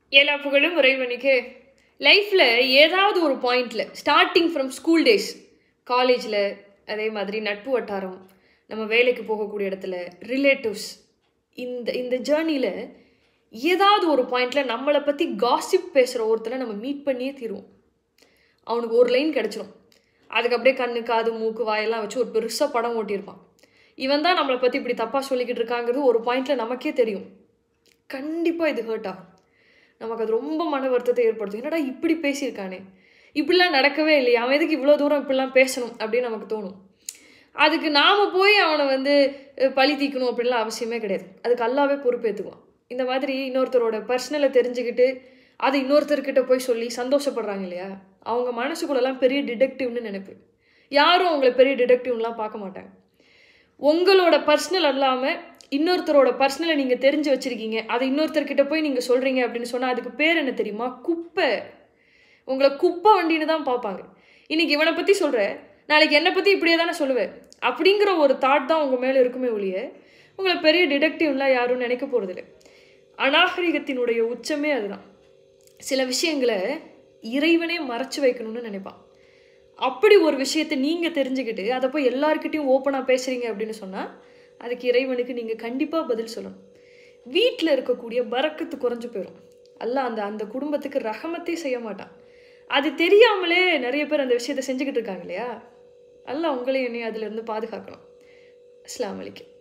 எல்லா புகழும் இறைவனுக்கு லைஃப்பில் ஏதாவது ஒரு பாயிண்டில் ஸ்டார்டிங் ஃப்ரம் ஸ்கூல் டேஸ் காலேஜில் அதே மாதிரி நட்பு வட்டாரம் நம்ம வேலைக்கு போகக்கூடிய இடத்துல ரிலேட்டிவ்ஸ் இந்த இந்த ஜேர்னியில் ஏதாவது ஒரு பாயிண்டில் நம்மளை பற்றி காசிப் பேசுகிற ஒருத்தனை நம்ம மீட் பண்ணியே தீருவோம் அவனுக்கு ஒரு லைன் கிடச்சிரும் அதுக்கு அப்படியே கண்ணு காது மூக்கு வாயெல்லாம் வச்சு ஒரு பெருசாக படம் ஓட்டியிருப்பான் இவன் தான் நம்மளை பற்றி இப்படி தப்பாக சொல்லிக்கிட்டு இருக்காங்கிறது ஒரு பாயிண்டில் நமக்கே தெரியும் கண்டிப்பாக இது ஹர்ட் ஆகும் நமக்கு அது ரொம்ப மன வருத்தத்தை ஏற்படுத்தும் என்னடா இப்படி பேசியிருக்கானே இப்படிலாம் நடக்கவே இல்லையா அவன் எதுக்கு இவ்வளோ தூரம் இப்படிலாம் பேசணும் அப்படின்னு நமக்கு தோணும் அதுக்கு நாம் போய் அவனை வந்து அஹ், பழி தீக்கணும் அப்படின்லாம் அவசியமே கிடையாது அதுக்கு அல்லாவே பொறுப்பேற்றுக்குவான் இந்த மாதிரி இன்னொருத்தரோட பர்சனலை தெரிஞ்சுக்கிட்டு அதை இன்னொருத்தர்கிட்ட போய் சொல்லி சந்தோஷப்படுறாங்க இல்லையா அவங்க மனசுக்குள்ளெல்லாம் பெரிய டிடெக்டிவ்னு நினைப்பு யாரும் அவங்கள பெரிய டிடெக்டிவ்லாம் பார்க்க மாட்டாங்க உங்களோட பர்சனல் அல்லாமல் இன்னொருத்தரோட பர்சனலை நீங்கள் தெரிஞ்சு வச்சுருக்கீங்க அதை இன்னொருத்தர்கிட்ட போய் நீங்கள் சொல்கிறீங்க அப்படின்னு சொன்னால் அதுக்கு பேர் என்ன தெரியுமா குப்பை உங்களை குப்பை வண்டின்னு தான் பார்ப்பாங்க இன்னைக்கு இவனை பற்றி சொல்கிற நாளைக்கு என்னை பற்றி இப்படியே தானே சொல்லுவேன் அப்படிங்கிற ஒரு தாட் தான் உங்கள் மேலே இருக்குமே ஒழிய உங்களை பெரிய டிடெக்டிவ்லாம் யாரும் நினைக்க போகிறதில்ல அநாகரிகத்தினுடைய உச்சமே அதுதான் சில விஷயங்களை இறைவனே மறைச்சு வைக்கணும்னு நினைப்பான் அப்படி ஒரு விஷயத்தை நீங்கள் தெரிஞ்சுக்கிட்டு அதை போய் எல்லாருக்கிட்டையும் ஓப்பனாக பேசுகிறீங்க அப்படின்னு சொன்னால் அதுக்கு இறைவனுக்கு நீங்கள் கண்டிப்பாக பதில் சொல்லணும் வீட்டில் இருக்கக்கூடிய பறக்கத்து குறைஞ்சு போயிடும் அல்ல அந்த அந்த குடும்பத்துக்கு ரகமத்தே செய்ய மாட்டான் அது தெரியாமலே நிறைய பேர் அந்த விஷயத்தை செஞ்சுக்கிட்டு இருக்காங்க இல்லையா அல்ல உங்களையும் என்னையும் அதிலிருந்து பாதுகாக்கணும் அஸ்ஸலாமு அலைக்கும்